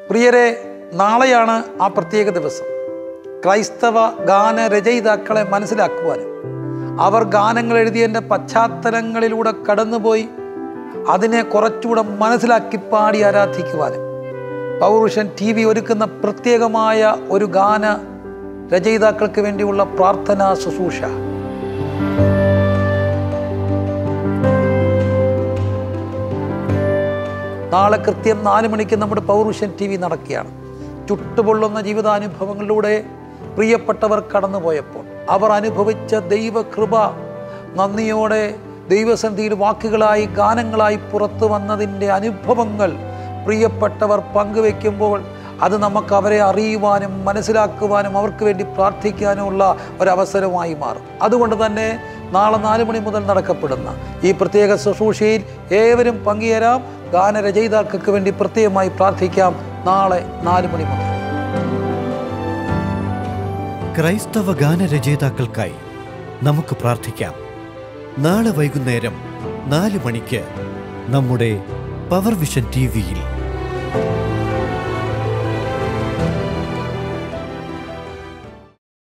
പ്രിയരെ നാളെയാണ് ആ പ്രത്യേക ദിവസം ക്രൈസ്തവ ഗാന രചയിതാക്കളെ മനസ്സിലാക്കുവാനും അവർ ഗാനങ്ങൾ എഴുതിയതിൻ്റെ പശ്ചാത്തലങ്ങളിലൂടെ കടന്നുപോയി അതിനെ കുറച്ചുകൂടെ മനസ്സിലാക്കി പാടി ആരാധിക്കുവാനും പൗരുഷൻ ടി വി ഒരുക്കുന്ന പ്രത്യേകമായ ഒരു ഗാന രചയിതാക്കൾക്ക് വേണ്ടിയുള്ള പ്രാർത്ഥനാ ശുശ്രൂഷ നാളെ കൃത്യം നാല് മണിക്ക് നമ്മുടെ പൗരുഷൻ ടി വി നടക്കുകയാണ് ചുട്ടുപൊള്ളുന്ന ജീവിതാനുഭവങ്ങളിലൂടെ പ്രിയപ്പെട്ടവർ കടന്നുപോയപ്പോൾ അവർ അനുഭവിച്ച ദൈവകൃപ നന്ദിയോടെ ദൈവസന്ധിയിൽ വാക്കുകളായി ഗാനങ്ങളായി പുറത്തു വന്നതിൻ്റെ അനുഭവങ്ങൾ പ്രിയപ്പെട്ടവർ പങ്കുവെക്കുമ്പോൾ അത് നമുക്ക് അവരെ അറിയുവാനും മനസ്സിലാക്കുവാനും അവർക്ക് വേണ്ടി പ്രാർത്ഥിക്കാനുമുള്ള ഒരവസരമായി മാറും അതുകൊണ്ട് തന്നെ നാളെ നാല് മണി മുതൽ നടക്കപ്പെടുന്ന ഈ പ്രത്യേക ശുശ്രൂഷയിൽ ഏവരും പങ്കുചേരാം ഗാനരചയിതാക്കൾക്ക് വേണ്ടി പ്രത്യേകമായി പ്രാർത്ഥിക്കാം നാളെ നാല് മണി മുതൽ ക്രൈസ്തവ ഗാനരചയിതാക്കൾക്കായി നമുക്ക് പ്രാർത്ഥിക്കാം നാളെ വൈകുന്നേരം നാല് മണിക്ക് നമ്മുടെ പവർ വിഷൻ ടി വിയിൽ